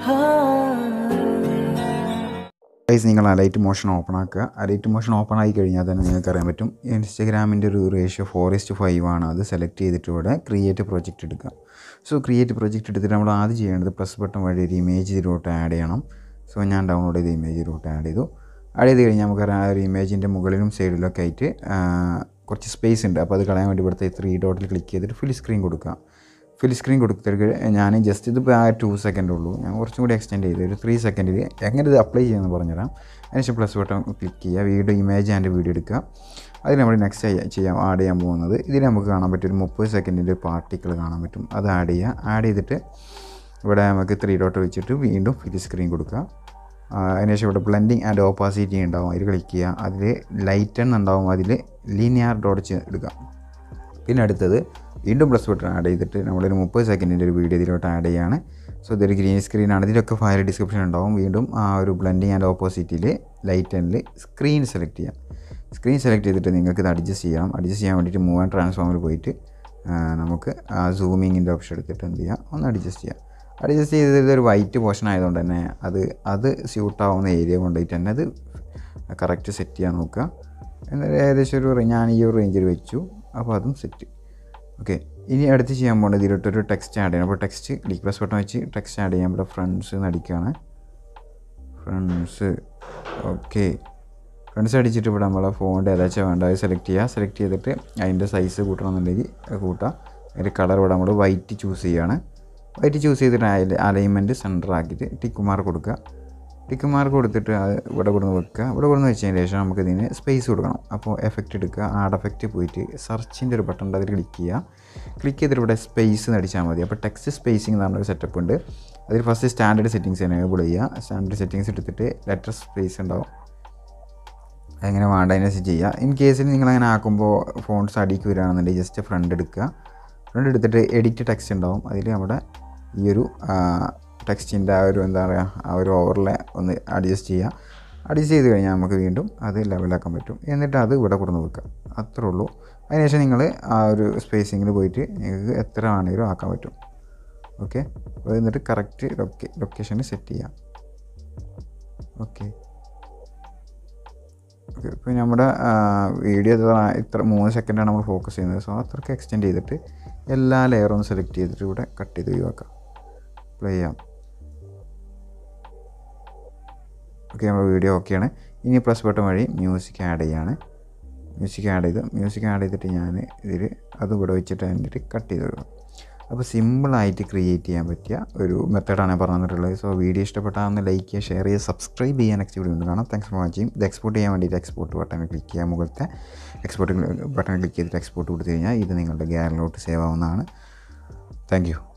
guys നിങ്ങൾ Alight Motion open ആക്കുക Alight Motion open ആയി കഴിഞ്ഞാൽ തന്നെ നിങ്ങൾക്ക് അറിയാൻ പറ്റും ഇൻസ്റ്റഗ്രാമിൻ്റെ ഒരു റേഷ്യോ ഫോർ ഇസ്റ്റ് ഫൈവ് ആണ് അത് സെലക്ട് ചെയ്തിട്ട് ഇവിടെ ക്രിയേറ്റ് പ്രൊജക്റ്റ് എടുക്കുക സോ ക്രിയേറ്റ് പ്രൊജക്റ്റ് എടുത്തിട്ട് നമ്മൾ ആദ്യം ചെയ്യേണ്ടത് പ്ലസ് ബട്ടൺ വഴി ഒരു ഇമേജ് ഇതിലോട്ട് ആഡ് ചെയ്യണം സോ ഞാൻ ഡൗൺലോഡ് ചെയ്ത ഇമേജ് ഇതിലോട്ട് ആഡ് ചെയ്തു ആഡ് ചെയ്ത് കഴിഞ്ഞാൽ നമുക്ക് ആ ഒരു ഇമേജിൻ്റെ മുകളിലും സൈഡിലൊക്കെ ആയിട്ട് ആ, കുറച്ച് സ്പേസ് ഉണ്ട് അപ്പോൾ അത് കളയാൻ വേണ്ടി ഇവിടുത്തെ ത്രീ ഡോട്ടിൽ ക്ലിക്ക് ചെയ്തിട്ട് ഫുൾ സ്ക്രീൻ കൊടുക്കുക ഫുൾ സ്ക്രീൻ കൊടുത്തിട്ട് ഞാൻ ജസ്റ്റ് ഇതിപ്പോൾ ആ ടു സെക്കൻഡ് ഉള്ളൂ ഞാൻ കുറച്ചും കൂടി എക്സ്റ്റെൻഡ് ചെയ്ത് ഒരു ത്രീ സെക്കൻഡിൽ എങ്ങനെ ഇത് അപ്ലൈ ചെയ്യുമെന്ന് പറഞ്ഞുതരാം അതിനുശേഷം പ്ലസ് ബട്ടൺ ക്ലിക്ക് ചെയ്യുക വീഡിയോ ഇമേജ് ആൻഡ് വീഡിയോ എടുക്കുക അതിൽ നമ്മൾ നെക്സ്റ്റ് ചെയ്യാം ആഡ് ചെയ്യാൻ പോകുന്നത് ഇതിൽ നമുക്ക് കാണാൻ പറ്റും ഒരു മുപ്പത് സെക്കൻഡിൻ്റെ പാർട്ടിക്കിൾ കാണാൻ പറ്റും അത് ആഡ് ചെയ്യുക ആഡ് ചെയ്തിട്ട് ഇവിടെ നമുക്ക് ത്രീ ഡോട്ട് വെച്ചിട്ട് വീണ്ടും ഫിൽ സ്ക്രീൻ കൊടുക്കുക ആ, അതിനുശേഷം ഇവിടെ ബ്ലെൻഡിങ് ആൻഡ് ഓപ്പോസിറ്റി ഉണ്ടാവും അതിൽ ക്ലിക്ക് ചെയ്യുക അതിൽ ലൈറ്റൺ ഉണ്ടാവും അതിൽ ലീനിയർ ഡോട്ട് എടുക്കുക പിന്നെ അടുത്തത് വീണ്ടും പ്ലസ് ബട്ടൺ ആഡ് ചെയ്തിട്ട് നമ്മളൊരു മുപ്പത് സെക്കൻഡിൻ്റെ ഒരു വീഡിയോ ഇതിലോട്ട് ആഡ് ചെയ്യാണ് സോ ഇതൊരു ഗ്രീൻ സ്ക്രീൻ ആണ് ഇതിലൊക്കെ ഫയൽ ഡിസ്ക്രിപ്ഷൻ ഉണ്ടാവും വീണ്ടും ആ ഒരു ബ്ലെൻഡിങ് ആൻഡ് ഓപ്പോസിറ്റിൽ ലൈറ്റ് ആൻഡിൽ സ്ക്രീൻ സെലക്ട് ചെയ്യാം സ്ക്രീൻ സെലക്ട് ചെയ്തിട്ട് നിങ്ങൾക്ക് ഇത് അഡ്ജസ്റ്റ് ചെയ്യണം അഡ്ജസ്റ്റ് ചെയ്യാൻ വേണ്ടിയിട്ട് മൂവ് ആൻഡ് ട്രാൻസ്ഫോമിൽ പോയിട്ട് ആ, നമുക്ക് ആ സൂമിങ്ങിൻ്റെ ഓപ്ഷൻ എടുത്തിട്ട് എന്ത് ചെയ്യാം ഒന്ന് അഡ്ജസ്റ്റ് ചെയ്യാം അഡ്ജസ്റ്റ് ചെയ്തത് ഇതൊരു വൈറ്റ് പോർഷൻ ആയതുകൊണ്ട് തന്നെ അത് അത് സ്യൂട്ടാവുന്ന ഏരിയ കൊണ്ടുപോയിട്ട് തന്നെ അത് കറക്റ്റ് സെറ്റ് ചെയ്യാൻ നോക്കുക എന്നിട്ട് ഏകദേശം ഒരു റേ- ഞാൻ ഈ ഒരു റേഞ്ചിൽ വെച്ചു അപ്പോൾ അതും സെറ്റ് ഓക്കെ ഇനി അടുത്ത് ചെയ്യാൻ പോകുന്നത് ഇതിലോട്ടൊരു ടെക്സ്റ്റ് ആഡ് ചെയ്യണം അപ്പോൾ ടെക്സ്റ്റ് ക്ലിക്ക് പ്ലസ് ബട്ടൺ വെച്ച് ടെക്സ്റ്റ് ആഡ് ചെയ്യാൻ ഇവിടെ ഫ്രണ്ട്സ് എന്ന് അടിക്കുകയാണ് ഫ്രണ്ട്സ് ഓക്കെ ഫ്രണ്ട്സ് അടിച്ചിട്ട് ഇവിടെ നമ്മളെ ഫോണിൻ്റെ ഏതാച്ചാൽ വേണ്ട അത് സെലക്ട് ചെയ്യുക സെലക്ട് ചെയ്തിട്ട് അതിൻ്റെ സൈസ് കൂട്ടണമെന്നുണ്ടെങ്കിൽ അത് കൂട്ടുക അതിൻ്റെ കളർ ഇവിടെ നമ്മൾ വൈറ്റ് ചൂസ് ചെയ്യുകയാണ് വൈറ്റ് ചൂസ് ചെയ്തിട്ട് അതിൽ അലൈൻമെൻറ്റ് സെൻറ്റർ ആക്കിയിട്ട് ടിക്ക് മാർക്ക് കൊടുക്കുക ടിക്ക് മാർക്ക് കൊടുത്തിട്ട് അത് ഇവിടെ കൊടുന്ന് വെക്കുക ഇവിടെ കൊടുന്ന് വെച്ചതിന് ശേഷം നമുക്ക് ഇതിന് സ്പേസ് കൊടുക്കണം അപ്പോൾ എഫക്റ്റ് എടുക്കുക ആഡ് എഫക്റ്റ് പോയിട്ട് സെർച്ചിൻ്റെ ഒരു ബട്ടൺ ഉണ്ട് അതിൽ ക്ലിക്ക് ചെയ്യുക ക്ലിക്ക് ചെയ്തിട്ട് ഇവിടെ സ്പേസ് അടിച്ചാൽ മതി അപ്പോൾ ടെക്സ്റ്റ് സ്പേസിംഗ് എന്ന് പറഞ്ഞൊരു സെറ്റപ്പ് ഉണ്ട് അതിൽ ഫസ്റ്റ് സ്റ്റാൻഡേർഡ് സെറ്റിങ്സ് എനേബിൾ ചെയ്യുക സ്റ്റാൻഡേർഡ് സെറ്റിങ്സ് എടുത്തിട്ട് ലെറ്റർ സ്പേസ് ഉണ്ടാവും എങ്ങനെ വേണ്ട അതിനനുസരിച്ച് ചെയ്യുക ഇൻ കേസിൽ നിങ്ങൾ അങ്ങനെ ആക്കുമ്പോൾ ഫോൺസ് അടിക്ക് വരികയാണെന്നുണ്ടെങ്കിൽ ജസ്റ്റ് ഫ്രണ്ട് എടുക്കുക ഫ്രണ്ട് എടുത്തിട്ട് എഡിറ്റ് ടെക്സ്റ്റ് ഉണ്ടാവും അതിൽ നമ്മുടെ ഈ ഒരു ടെക്സ്റ്റിൻ്റെ ആ ഒരു എന്താ പറയുക ആ ഒരു ഓവറിലെ ഒന്ന് അഡ്ജസ്റ്റ് ചെയ്യുക അഡ്ജസ്റ്റ് ചെയ്ത് കഴിഞ്ഞാൽ നമുക്ക് വീണ്ടും അത് ലെവലാക്കാൻ പറ്റും എന്നിട്ട് അത് ഇവിടെ കൊടുന്ന് വെക്കുക അത്രേ ഉള്ളൂ അതിനുശേഷം നിങ്ങൾ ആ ഒരു സ്പേസിങ്ങിൽ പോയിട്ട് നിങ്ങൾക്ക് എത്ര വേണമെങ്കിലും ആക്കാൻ പറ്റും ഓക്കെ അപ്പോൾ എന്നിട്ട് കറക്റ്റ് ലൊക്കേ ലൊക്കേഷനിൽ സെറ്റ് ചെയ്യാം ഓക്കെ ഓക്കെ ഇപ്പോൾ നമ്മുടെ വീഡിയോ ഇത്ര ഇത്ര മൂന്ന് സെക്കൻഡാണ് നമ്മൾ ഫോക്കസ് ചെയ്യുന്നത് സോ അത്രയ്ക്ക് എക്സ്റ്റെൻഡ് ചെയ്തിട്ട് എല്ലാ ലെയറും സെലക്ട് ചെയ്തിട്ട് ഇവിടെ കട്ട് ചെയ്ത് ഒഴിവാക്കാം പ്ലേ ചെയ്യാം ഓക്കെ നമ്മുടെ വീഡിയോ ഓക്കെയാണ് ഇനി പ്ലസ് ബട്ടൺ വഴി മ്യൂസിക് ആഡ് ചെയ്യാണ് മ്യൂസിക് ആഡ് ചെയ്ത് മ്യൂസിക് ആഡ് ചെയ്തിട്ട് ഞാൻ ഇതിൽ അത് ഇവിടെ വെച്ചിട്ട് എന്നിട്ട് കട്ട് ചെയ്ത് വിടുക അപ്പോൾ സിമ്പിളായിട്ട് ക്രിയേറ്റ് ചെയ്യാൻ പറ്റിയ ഒരു മെത്തേഡാണ് ഞാൻ പറഞ്ഞു തന്നിട്ടുള്ളത് സോ വീഡിയോ ഇഷ്ടപ്പെട്ടാൽ ഒന്ന് ലൈക്ക് ചെയ്യുക ഷെയർ ചെയ്യുക സബ്സ്ക്രൈബ് ചെയ്യാൻ നെക്സ്റ്റ് വീഡിയോ ഉണ്ട് കാണാം താങ്ക്സ് ഫോർ വാച്ചിങ് ഇത് എക്സ്പോർട്ട് ചെയ്യാൻ വേണ്ടിയിട്ട് എക്സ്പോർട്ട് ബട്ടൺ ക്ലിക്ക് ചെയ്യുക മുകളിലത്തെ എക്സ്പോർട്ട് ബട്ടൺ ക്ലിക്ക് ചെയ്തിട്ട് എക്സ്പോർട്ട് കൊടുത്തു കഴിഞ്ഞാൽ ഇത് നിങ്ങളുടെ ഗ്യാലറിലോട്ട് സേവ് ആവുന്നതാണ് താങ്ക് യു